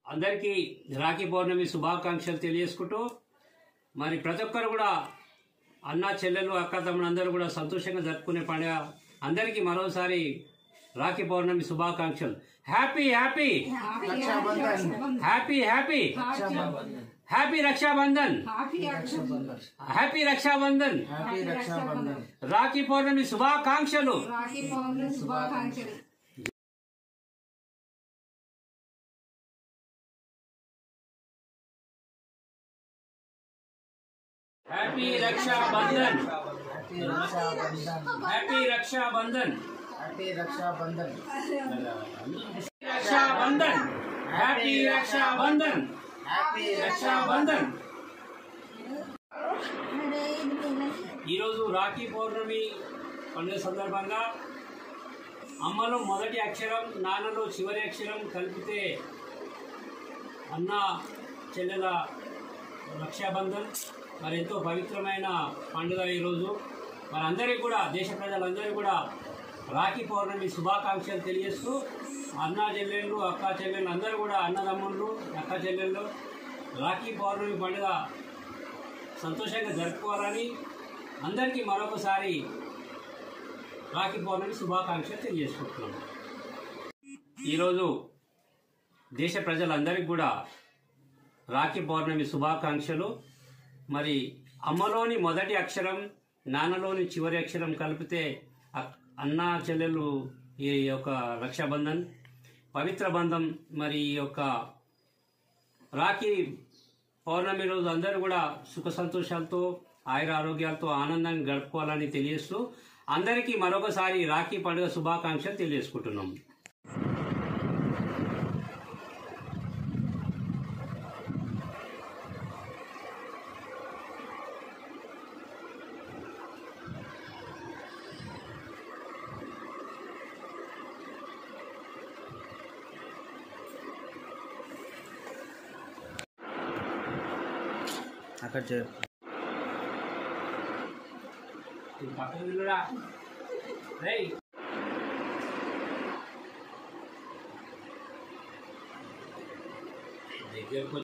అందరికీ రాఖీ పౌర్ణమి శుభాకాంక్షలు తెలియజేసుకుంటూ మరి ప్రతి ఒక్కరు కూడా అన్న చెల్లెలు అక్క తమ్ముడు అందరూ కూడా సంతోషంగా జరుపుకునే పండుగ అందరికీ మరోసారి రాఖీ పౌర్ణమి శుభాకాంక్షలు happy happy happy happy happy Raksha Bandhan happy Raksha Bandhan happy Raksha Bandhan Rakhi Pournami శుభాకాంక్షలు రాఖీ పౌర్ణమి శుభాకాంక్షలు happy Raksha Bandhan happy Raksha Bandhan happy Raksha Bandhan happy Raksha Bandhan Raksha Bandhan happy Raksha Bandhan happy Raksha Bandhan ఈరోజు రాఖీ పౌర్ణమి పండుగ సందర్భంగా అమ్మలో మొదటి అక్షరం నాన్నలో చివరి అక్షరం కలిపితే అన్న చెల్లెల రక్షాబంధన్ మరి ఎంతో పవిత్రమైన పండుగ ఈరోజు మరి అందరికీ కూడా దేశ ప్రజలందరికీ కూడా రాఖీ పౌర్ణమి శుభాకాంక్షలు తెలియజేస్తూ అన్న చెల్లెళ్ళు అక్క చెల్లెళ్ళు అందరూ కూడా అన్నదమ్ముళ్ళు అక్క చెల్లెళ్ళు రాఖీ పౌర్ణమి పండుగ సంతోషంగా జరుపుకోవాలని అందరికీ మరొకసారి రాఖీ పౌర్ణమి శుభాకాంక్షలు తెలియజేసుకుంటున్నాను ఈరోజు దేశ ప్రజలందరికీ కూడా రాఖీ పౌర్ణమి శుభాకాంక్షలు మరి అమ్మలోని మొదటి అక్షరం నాన్నలోని చివరి అక్షరం కలిపితే అక్- అన్న చెల్లెలు ఈ యొక్క రక్షాబంధన్ పవిత్ర బంధం మరి ఈ యొక్క రాఖీ పౌర్ణమి రోజు అందరూ కూడా సుఖ సంతోషాలతో ఆయుర ఆరోగ్యాలతో ఆనందంగా గడుపుకోవాలని తెలియజేస్తూ అందరికీ మరొకసారి రాఖీ పండుగ శుభాకాంక్షలు తెలియజేసుకుంటున్నాం అక్కడ చే పక్కన నిల్లురా. రేయ్. దగ్గరకు